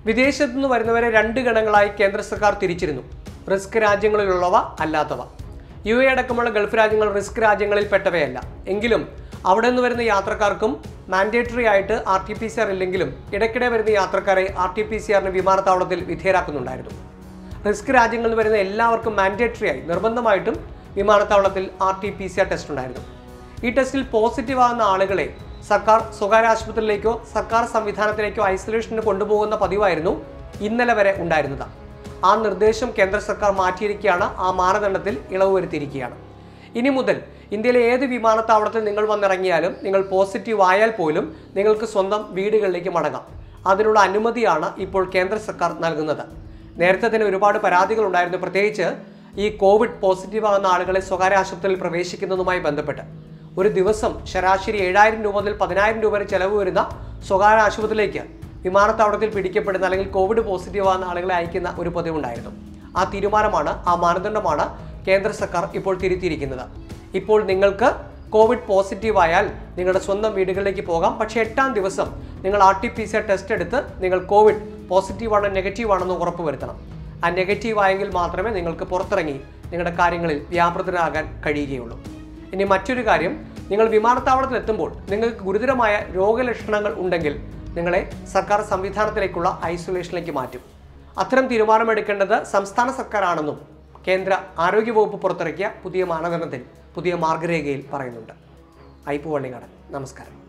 വിദേശത്തു നിന്ന് വരുന്നവരെ രണ്ട് ഗണങ്ങളായി കേന്ദ്ര സർക്കാർ തിരിച്ചിരുന്നു റിസ്ക് രാജ്യങ്ങളിലുള്ളവ അല്ലാത്തവ യു എ അടക്കമുള്ള ഗൾഫ് രാജ്യങ്ങൾ റിസ്ക് രാജ്യങ്ങളിൽ പെട്ടവയല്ല എങ്കിലും അവിടെ നിന്ന് വരുന്ന യാത്രക്കാർക്കും മാൻഡേറ്ററി ആയിട്ട് R T P C R ഇല്ലെങ്കിലും ഇടയ്ക്കിടെ വരുന്ന യാത്രക്കാരെ ആർ ടി പി സി ആറിന് വിമാനത്താവളത്തിൽ വിധേയരാക്കുന്നുണ്ടായിരുന്നു റിസ്ക് രാജ്യങ്ങളിൽ വരുന്ന എല്ലാവർക്കും മാൻഡേറ്ററി ആയി നിർബന്ധമായിട്ടും വിമാനത്താവളത്തിൽ R T P C R test ഉണ്ടായിരുന്നു ഈ ടെസ്റ്റിൽ പോസിറ്റീവ് ആകുന്ന ആളുകളെ സർക്കാർ സ്വകാര്യ ആശുപത്രിയിലേക്കോ സർക്കാർ സംവിധാനത്തിലേക്കോ ഐസൊലേഷന് കൊണ്ടുപോകുന്ന പതിവായിരുന്നു ഇന്നലെ വരെ ഉണ്ടായിരുന്നത് ആ നിർദ്ദേശം കേന്ദ്ര സർക്കാർ മാറ്റിയിരിക്കുകയാണ് ആ മാനദണ്ഡത്തിൽ ഇളവ് വരുത്തിയിരിക്കുകയാണ് ഇനി മുതൽ ഇന്ത്യയിലെ ഏത് വിമാനത്താവളത്തിൽ നിങ്ങൾ വന്നിറങ്ങിയാലും നിങ്ങൾ പോസിറ്റീവ് ആയാൽ പോലും നിങ്ങൾക്ക് സ്വന്തം വീടുകളിലേക്ക് മടങ്ങാം അതിനുള്ള അനുമതിയാണ് ഇപ്പോൾ കേന്ദ്ര സർക്കാർ നൽകുന്നത് നേരത്തെ തന്നെ ഒരുപാട് പരാതികൾ ഉണ്ടായിരുന്നു പ്രത്യേകിച്ച് ഈ കോവിഡ് പോസിറ്റീവ് ആകുന്ന ആളുകളെ സ്വകാര്യ ആശുപത്രിയിൽ പ്രവേശിക്കുന്നതുമായി ബന്ധപ്പെട്ട് ഒരു ദിവസം ശരാശരി ഏഴായിരം രൂപ മുതൽ പതിനായിരം രൂപ വരെ ചെലവ് വരുന്ന സ്വകാര്യ ആശുപത്രിയിലേക്ക് വിമാനത്താവളത്തിൽ പിടിക്കപ്പെടുന്ന അല്ലെങ്കിൽ കോവിഡ് പോസിറ്റീവ് ആകുന്ന ആളുകളെ അയക്കുന്ന ഒരു പതിവുണ്ടായിരുന്നു ആ തീരുമാനമാണ് ആ മാനദണ്ഡമാണ് കേന്ദ്ര സർക്കാർ ഇപ്പോൾ തിരുത്തിയിരിക്കുന്നത് ഇപ്പോൾ നിങ്ങൾക്ക് കോവിഡ് പോസിറ്റീവ് ആയാൽ നിങ്ങളുടെ സ്വന്തം വീടുകളിലേക്ക് പോകാം പക്ഷേ എട്ടാം ദിവസം നിങ്ങൾ R T P C R test എടുത്ത് നിങ്ങൾ കോവിഡ് പോസിറ്റീവ് ആണോ നെഗറ്റീവ് ആണെന്ന് ഉറപ്പുവരുത്തണം ആ നെഗറ്റീവ് ആയെങ്കിൽ മാത്രമേ നിങ്ങൾക്ക് പുറത്തിറങ്ങി നിങ്ങളുടെ കാര്യങ്ങളിൽ വ്യാപൃതരാകാൻ കഴിയുകയുള്ളൂ ഇനി മറ്റൊരു കാര്യം നിങ്ങൾ വിമാനത്താവളത്തിൽ എത്തുമ്പോൾ നിങ്ങൾക്ക് ഗുരുതരമായ രോഗലക്ഷണങ്ങൾ ഉണ്ടെങ്കിൽ നിങ്ങളെ സർക്കാർ സംവിധാനത്തിലേക്കുള്ള ഐസൊലേഷനിലേക്ക് മാറ്റും അത്തരം തീരുമാനമെടുക്കേണ്ടത് സംസ്ഥാന സർക്കാരാണെന്നും കേന്ദ്ര ആരോഗ്യവകുപ്പ് പുറത്തിറക്കിയ പുതിയ മാനദണ്ഡത്തിൽ പുതിയ മാർഗരേഖയിൽ പറയുന്നുണ്ട് ഐപ്പു വള്ളിങ്ങാടൻ നമസ്കാരം